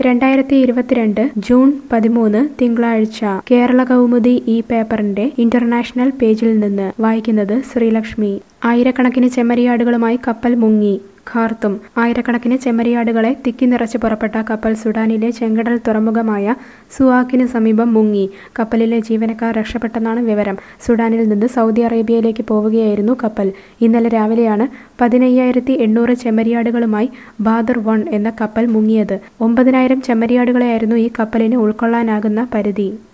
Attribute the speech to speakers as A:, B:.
A: രണ്ടായിരത്തി ഇരുപത്തിരണ്ട് ജൂൺ പതിമൂന്ന് തിങ്കളാഴ്ച കേരള കൗമുദി ഈ പേപ്പറിന്റെ ഇന്റർനാഷണൽ പേജിൽ നിന്ന് വായിക്കുന്നത് ശ്രീലക്ഷ്മി ആയിരക്കണക്കിന് ചെമ്മരിയാടുകളുമായി കപ്പൽ മുങ്ങി ഖാർത്തും ആയിരക്കണക്കിന് ചെമ്മരിയാടുകളെ തിക്കി നിറച്ച് പുറപ്പെട്ട കപ്പൽ സുഡാനിലെ ചെങ്കടൽ തുറമുഖമായ സുവാക്കിന് സമീപം മുങ്ങി കപ്പലിലെ ജീവനക്കാർ രക്ഷപ്പെട്ടെന്നാണ് വിവരം സുഡാനിൽ നിന്ന് സൗദി അറേബ്യയിലേക്ക് പോവുകയായിരുന്നു കപ്പൽ ഇന്നലെ രാവിലെയാണ് പതിനയ്യായിരത്തി എണ്ണൂറ് ചെമ്മരിയാടുകളുമായി ബാദർ വൺ എന്ന കപ്പൽ മുങ്ങിയത് ഒമ്പതിനായിരം ചെമ്മരിയാടുകളെയായിരുന്നു ഈ കപ്പലിന് ഉൾക്കൊള്ളാനാകുന്ന പരിധി